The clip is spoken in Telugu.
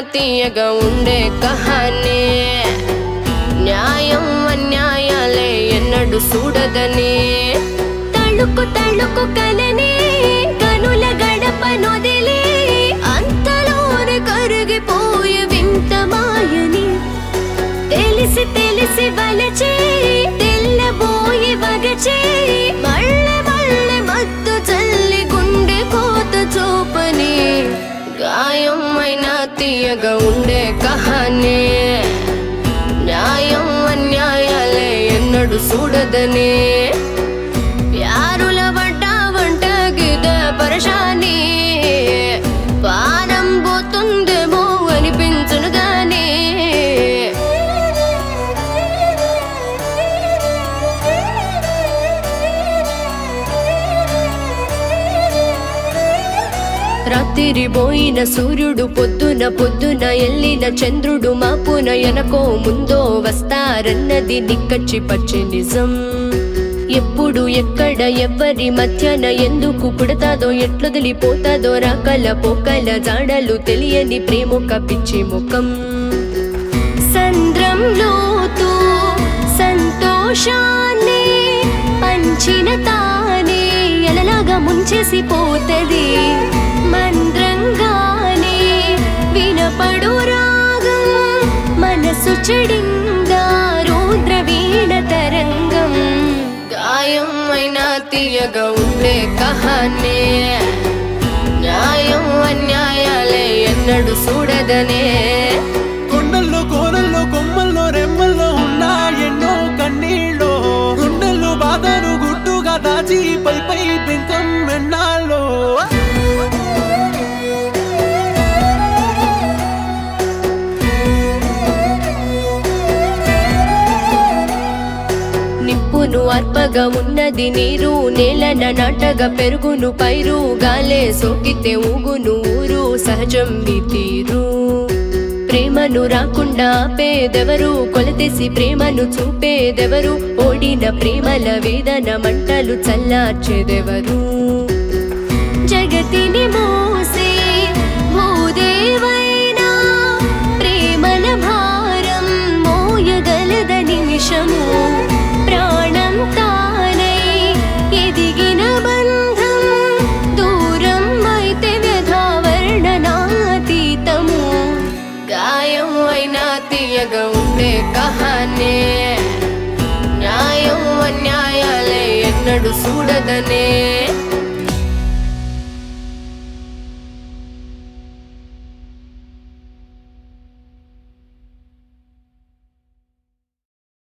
తీయగా ఉండే కహానే న్యాయం అన్యాయాలే ఎన్నడు చూడదని తళుకు తళుకు కలని కనుల గడప నొదిలి అంతలోనే కరిగిపోయే వింత మాయని తెలిసి తెలిసి వలచే తెల్లబోయి వగచే మళ్ళె మళ్ళె మత్తు చల్లి గుండె కోత చూపని గాయమైన తీయగా ఉండే కహానే న్యాయం అన్యాయాలే ఎన్నడు చూడదని ప్యారుల పడ్డా వంట గిద పరశాని పానం పోతుందేమో అనిపించును గానీ రాత్రి పోయిన సూర్యుడు పొద్దున పొద్దున ఎల్లిన చంద్రుడు మాపున ఎనకో ముందో వస్తారన్నది నిక్కచ్చి పచ్చి నిజం ఎప్పుడు ఎక్కడ ఎవ్వరి మధ్యన ఎందుకు పుడతాదో ఎట్లొదిలిపోతాదో రాకల పోకల జాడలు తెలియని ప్రేమొక పిచ్చి ముఖం సంద్రంలోతూ సంతోషాన్ని పంచిన తానే ఎలలాగా ముంచేసి పోతది మంద్రంగానే వినపడు రాగం మనసు చెడింగా రౌద్ర వీణ తరంగం గాయం అయినా తీయగా ఉండే కహానే న్యాయం అన్యాయాలే ఎన్నడు చూడదనే కొండల్లో కోనల్లో కొమ్మల్లో రెమ్మల్లో ఉన్న ఎన్నో కన్నీళ్ళు గుండెల్లో బాధను గుట్టుగా దాచి పై పై పెంకం ఎన్నాళ్ళు నిప్పును అర్పగా ఉన్నది నీరు నేలన నాటగా పెరుగును పైరు గాలే సోకితే ఊగును ఊరు సహజం ఈ తీరు ప్రేమను రాకుండా ఆపేదెవరు కొలతేసి ప్రేమను చూపేదెవరు ఓడిన ప్రేమల వేదన మంటలు చల్లార్చేదెవరు జగతిని మోసే భూదేవైనా ప్రేమల భారం మోయగలద నిమిషము ప్రాణం తానై ఎదిగిన బంధం దూరం అయితే వ్యధావర్ణనాతీతము గాయం అయినా తీయగా ఉండే కహానే న్యాయం అన్యాయాలే ఎన్నడు చూడదనే